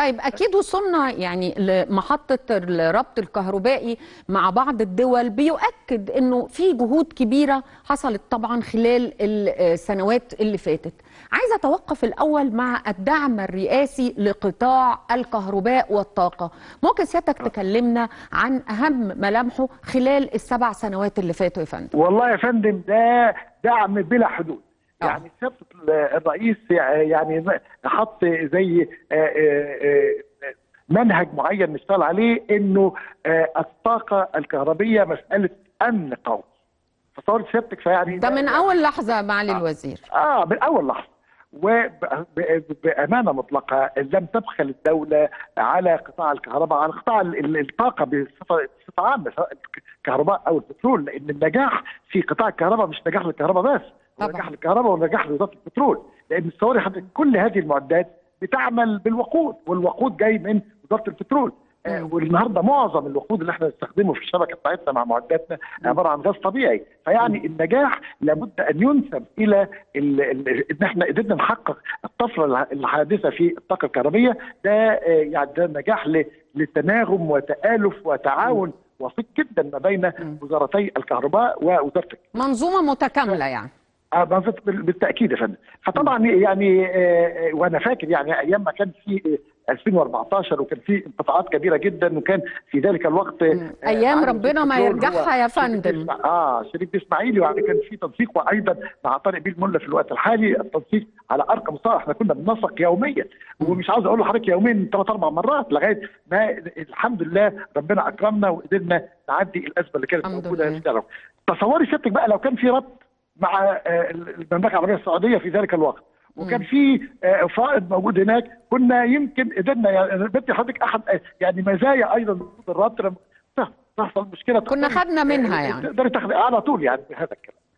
طيب اكيد وصلنا يعني لمحطه الربط الكهربائي مع بعض الدول بيؤكد انه في جهود كبيره حصلت طبعا خلال السنوات اللي فاتت عايزه اتوقف الاول مع الدعم الرئاسي لقطاع الكهرباء والطاقه ممكن سيادتك تكلمنا عن اهم ملامحه خلال السبع سنوات اللي فاتوا يا فندم والله يا فندم ده دعم بلا حدود آه. يعني سياده الرئيس يعني حط زي آه، آه، آه، منهج معين نشتغل عليه انه آه، الطاقه الكهربيه مساله امن قومي فصورت سيادتك فيعني ده من اول لحظه معالي الوزير اه من اول لحظه وبامانه مطلقه لم تبخل الدوله على قطاع الكهرباء على قطاع ال- ال- الطاقه بصفه بصفه عامه سواء الكهرباء او البترول لان النجاح في قطاع الكهرباء مش نجاح للكهرباء بس هو طبعاً. نجاح للكهرباء ونجاح لوزاره البترول لان تصوري حضرتك كل هذه المعدات بتعمل بالوقود والوقود جاي من وزاره البترول آه، والنهارده معظم الوقود اللي احنا بنستخدمه في الشبكه بتاعتنا مع معداتنا عباره عن غاز طبيعي فيعني النجاح لابد ان ينسب الى ال- ال- ان احنا قدرنا نحقق الطفره الح- الحادثه في الطاقه الكهربيه ده آه، يعني ده نجاح ل- لتناغم وتالف وتعاون وثيق جدا ما بين وزارتي الكهرباء ووزاره منظومه متكامله يعني آه، بالظبط بال- بالتاكيد يا فندم فطبعا يعني آه، آه، وانا فاكر يعني ايام ما كان في آه، 2014 وكان في انقطاعات كبيره جدا وكان في ذلك الوقت آه، أيام معالي ربنا ما الدكتور يرجعها هو يا شريف فندم. إسماع- اه شريف اسماعيلي ويعني كان في تنسيق وايضا مع طارق بيه الملا في الوقت الحالي التنسيق على ارقام مستوى احنا كنا بننسق يوميا ومش عاوز اقول لحضرتك يوميا ثلاث اربع مرات لغايه ما الحمد لله ربنا اكرمنا وقدرنا نعدي الازمه اللي كانت الحمد موجوده لله. في العراق. تصوري سيادتك بقى لو كان في ربط مع آه، المملكه العربيه السعوديه في ذلك الوقت وكان في آه، فائض موجود هناك كنا يمكن قدرنا يعني أنا بدي حضرتك احد آه، يعني مزايا ايضا وجود الربط لما تحصل مشكله كنا تقدري- خدنا منها آه، يعني. تقدري تاخدي على طول يعني بهذا الكلام